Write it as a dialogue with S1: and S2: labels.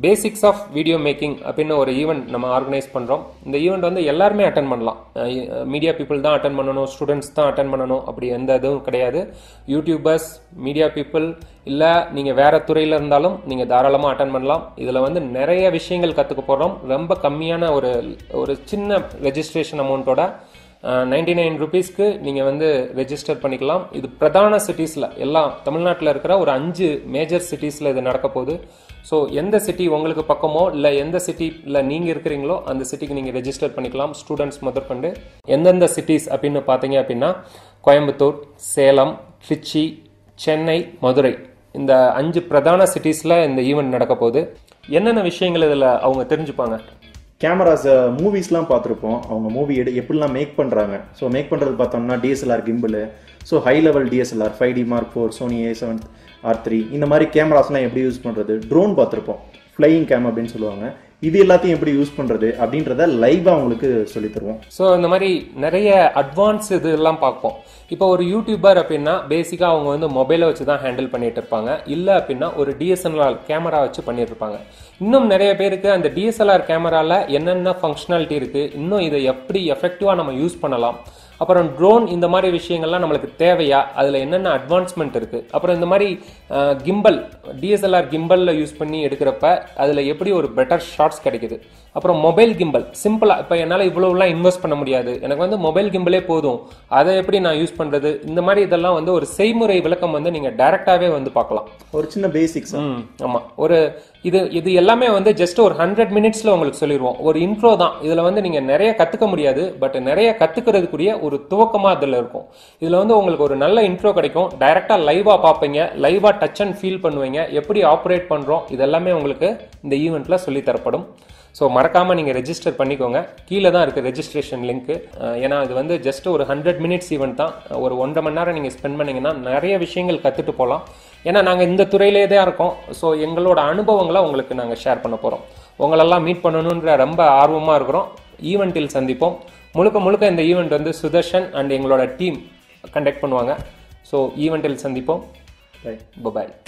S1: Basics of video making அப்படின்னு ஒரு event நம்ம ஆர்கனைஸ் பண்ணுறோம் இந்த ஈவெண்ட் வந்து எல்லாருமே அட்டன் பண்ணலாம் மீடியா பீப்புள் தான் அட்டன் பண்ணணும் ஸ்டூடெண்ட்ஸ் தான் அட்டன் பண்ணணும் அப்படி எந்த இதுவும் கிடையாது யூடியூபர்ஸ் மீடியா பீப்புள் இல்லை நீங்கள் வேற துறையில் இருந்தாலும் நீங்கள் தாராளமாக அட்டன் பண்ணலாம் இதில் வந்து நிறைய விஷயங்கள் கற்றுக்க போகிறோம் ரொம்ப கம்மியான ஒரு ஒரு சின்ன ரெஜிஸ்ட்ரேஷன் அமௌண்ட்டோட நைன்டி நைன் ருபீஸ்க்கு நீங்கள் வந்து ரெஜிஸ்டர் பண்ணிக்கலாம் இது பிரதான சிட்டிஸில் எல்லாம் தமிழ்நாட்டில் இருக்கிற ஒரு அஞ்சு மேஜர் சிட்டிஸில் இது நடக்க போகுது ஸோ எந்த சிட்டி உங்களுக்கு பக்கமோ இல்லை எந்த சிட்டியில் நீங்கள் இருக்கிறீங்களோ அந்த சிட்டிக்கு நீங்கள் ரெஜிஸ்டர் பண்ணிக்கலாம் ஸ்டூடெண்ட்ஸ் முதற்கொண்டு எந்தெந்த சிட்டிஸ் அப்படின்னு பார்த்தீங்க அப்படின்னா கோயம்புத்தூர் சேலம் திருச்சி சென்னை மதுரை இந்த அஞ்சு பிரதான சிட்டிஸில் இந்த ஈவெண்ட் நடக்க போகுது என்னென்ன விஷயங்கள் இதில் அவங்க தெரிஞ்சுப்பாங்க
S2: கேமராஸ் மூவிஸ்லாம் பார்த்துருப்போம் அவங்க மூவி எடு எப்படிலாம் மேக் பண்ணுறாங்க ஸோ மேக் பண்ணுறது பார்த்தோம்னா DSLR gimbal so high level DSLR five D mark four Sony A seven R three இந்த மாதிரி கேமராஸ்லாம் எப்படி யூஸ் பண்ணுறது ட்ரோன் பார்த்துருப்போம் ஃப்ளையிங் கேம் அப்படின்னு சொல்லுவாங்க இது எல்லாத்தையும் எப்படி யூஸ் பண்ணுறது அப்படின்றத லைவாக அவங்களுக்கு சொல்லித் தருவோம்
S1: ஸோ இந்த மாதிரி நிறைய அட்வான்ஸ் இது எல்லாம் பார்ப்போம் இப்போ ஒரு யூடியூபர் அப்படின்னா பேசிக்காக அவங்க வந்து மொபைலை வச்சு தான் ஹேண்டில் பண்ணிட்டு இருப்பாங்க இல்லை அப்படின்னா ஒரு டிஎஸ்எல்ஆர் கேமரா வச்சு பண்ணிட்டு இருப்பாங்க இன்னும் நிறைய பேருக்கு அந்த டிஎஸ்எல்ஆர் கேமராவில் என்னென்ன ஃபங்க்ஷனாலிட்டி இருக்குது இன்னும் இதை எப்படி எஃபெக்டிவாக நம்ம யூஸ் பண்ணலாம் அப்புறம் ட்ரோன் இந்த மாதிரி விஷயங்கள்லாம் நம்மளுக்கு தேவையா அதில் என்னென்ன அட்வான்ஸ்மெண்ட் இருக்குது அப்புறம் இந்த மாதிரி கிம்பல் டிஎஸ்எல்ஆர் கிம்பலில் யூஸ் பண்ணி எடுக்கிறப்ப அதில் எப்படி ஒரு பெட்டர் ஷார்ட்ஸ் கிடைக்குது அப்புறம் மொபைல் கிம்பல் சிம்பிளாக இப்போ என்னால் இவ்வளோலாம் இன்வெஸ்ட் பண்ண முடியாது எனக்கு வந்து மொபைல் கிம்பலே போதும் அதை எப்படி நான் யூஸ் பண்ணுறது இந்த மாதிரி இதெல்லாம் வந்து ஒரு செய்முறை விளக்கம் வந்து நீங்கள் டைரெக்டாகவே வந்து பார்க்கலாம்
S2: ஒரு சின்ன பேசிக்ஸ்
S1: ம் ஆமாம் ஒரு இது இது எல்லாமே வந்து ஜஸ்ட் ஒரு ஹண்ட்ரட் மினிட்ஸில் உங்களுக்கு சொல்லிடுவோம் ஒரு இன்ட்ரோ தான் இதில் வந்து நீங்கள் நிறைய கற்றுக்க முடியாது பட் நிறைய கற்றுக்கிறதுக்குரிய ஒரு துவக்கமாக இதில் இருக்கும் இதில் வந்து உங்களுக்கு ஒரு நல்ல இன்ட்ரோ கிடைக்கும் டைரெக்டாக லைவாக பார்ப்பீங்க லைவாக டச் அண்ட் ஃபீல் பண்ணுவீங்க எப்படி ஆப்ரேட் பண்ணுறோம் இதெல்லாமே உங்களுக்கு இந்த ஈவெண்ட்டில் சொல்லித்தரப்படும் ஸோ மறக்காமல் நீங்கள் ரெஜிஸ்டர் பண்ணிக்கோங்க கீழே தான் இருக்குது ரெஜிஸ்ட்ரேஷன் லிங்க்கு ஏன்னா இது வந்து ஜஸ்ட் ஒரு ஹண்ட்ரட் மினிட்ஸ் ஈவெண்ட் தான் ஒரு ஒன்றரை மணி நேரம் நீங்கள் ஸ்பெண்ட் பண்ணீங்கன்னா நிறைய விஷயங்கள் கற்றுட்டு போகலாம் ஏன்னா நாங்கள் இந்த துறையிலே தான் இருக்கோம் ஸோ எங்களோட அனுபவங்களை உங்களுக்கு நாங்கள் ஷேர் பண்ண போகிறோம் உங்களெல்லாம் மீட் பண்ணணுன்ற ரொம்ப ஆர்வமாக இருக்கிறோம் ஈவெண்ட்டில் சந்திப்போம் முழுக்க முழுக்க இந்த ஈவெண்ட் வந்து சுதர்ஷன் அண்ட் எங்களோட டீம் கண்டக்ட் பண்ணுவாங்க ஸோ ஈவெண்ட்டில் சந்திப்போம்
S2: Bye.
S1: பாய்